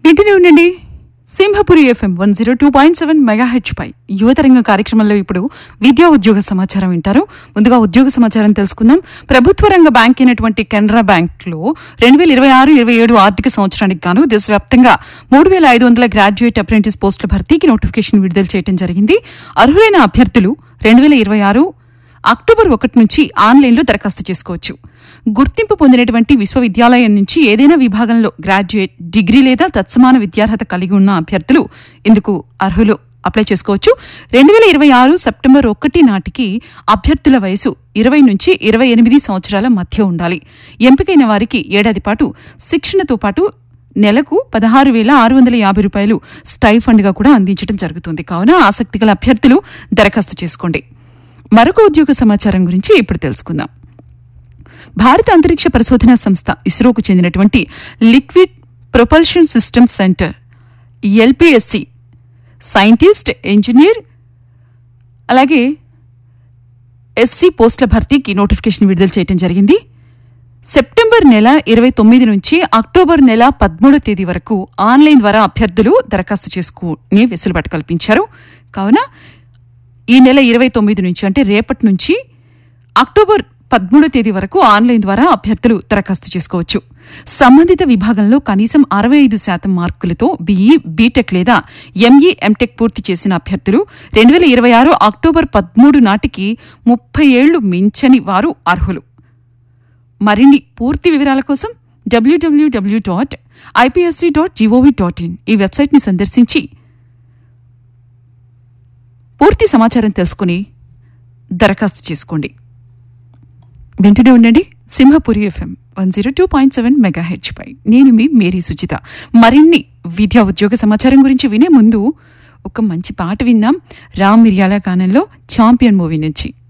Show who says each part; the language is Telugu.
Speaker 1: వింటూనే ఉండండి Simhapuri FM one zero two point seven mega హెచ్ పై యువతరంగ కార్యక్రమంలో ఇప్పుడు విద్యా ఉద్యోగ సమాచారం వింటారు ముందుగా ఉద్యోగ సమాచారం తెలుసుకుందాం ప్రభుత్వ రంగ బ్యాంక్ అయినటువంటి కెనరా బ్యాంక్ లో రెండు వేల ఇరవై ఆరు ఇరవై ఏడు ఆర్థిక సంవత్సరానికి గాను దేశవ్యాప్తంగా మూడు వేల ఐదు వందల గ్రాడ్యుయేట్ అప్రెంటిస్ పోస్టుల భర్తీకి నోటిఫికేషన్ విడుదల చేయడం జరిగింది అర్హులైన అభ్యర్థులు రెండు వేల ఇరవై ఆరు అక్టోబర్ ఒకటి నుంచి ఆన్లైన్లో దరఖాస్తు చేసుకోవచ్చు గుర్తింపు పొందినటువంటి విశ్వవిద్యాలయం నుంచి ఏదైనా విభాగంలో గ్రాడ్యుయేట్ డిగ్రీ లేదా తత్సమాన విద్యార్హత కలిగి ఉన్న అభ్యర్థులు ఇందుకు అర్హులు అప్లై చేసుకోవచ్చు రెండు వేల ఇరవై ఆరు సెప్టెంబర్ ఒకటి నాటికి అభ్యర్థుల వయసు ఇరవై నుంచి ఇరవై ఎనిమిది సంవత్సరాల మధ్య ఉండాలి ఎంపికైన వారికి ఏడాది పాటు శిక్షణతో పాటు నెలకు పదహారు వేల ఆరు వందల యాభై రూపాయలు స్టైఫండ్గా కూడా అందించడం జరుగుతుంది కావున ఆసక్తి గల అభ్యర్థులు దరఖాస్తు చేసుకోండి మరొక ఉద్యోగ సమాచారం గురించి ఇప్పుడు తెలుసుకుందాం భారత అంతరిక్ష పరిశోధన సంస్థ ఇస్రోకు చెందినటువంటి liquid propulsion system centre LPSC scientist engineer అలాగే ఎస్సీ పోస్టుల భర్తీకి నోటిఫికేషన్ విడుదల చేయడం జరిగింది సెప్టెంబర్ నెల ఇరవై తొమ్మిది నుంచి అక్టోబర్ నెల పదమూడో తేదీ వరకు ఆన్లైన్ ద్వారా అభ్యర్థులు దరఖాస్తు చేసుకునే వెసులుబాటు కల్పించారు కావున ఈ నెల ఇరవై తొమ్మిది నుంచి అంటే రేపటి నుంచి అక్టోబర్ పదమూడో తేదీ వరకు ఆన్లైన్ ద్వారా అభ్యర్థులు దరఖాస్తు చేసుకోవచ్చు సంబంధిత విభాగంలో కనీసం అరవై ఐదు శాతం మార్కులతో బీఈ బీటెక్ లేదా ఎంఈ ఎంటెక్ పూర్తి చేసిన అభ్యర్థులు రెండు వేల ఇరవై ఆరు అక్టోబర్ పదమూడు నాటికి ముప్పై ఏళ్లు మించని వారు అర్హులు మరిన్ని పూర్తి వివరాల కోసం WWW dot IPSC dot GOV dot in ఈ వెబ్సైట్ని సందర్శించి పూర్తి సమాచారం తెలుసుకుని దరఖాస్తు చేసుకోండి వెంటనే ఉండండి Simhapuri FM one zero two point seven mega హెచ్ పై నేను మీ మేరీ సుచిత మరిన్ని విద్యా ఉద్యోగ సమాచారం గురించి వినే ముందు ఒక మంచి పాట విందాం రామ్ మిర్యాల గానంలో ఛాంపియన్ మూవీ నుంచి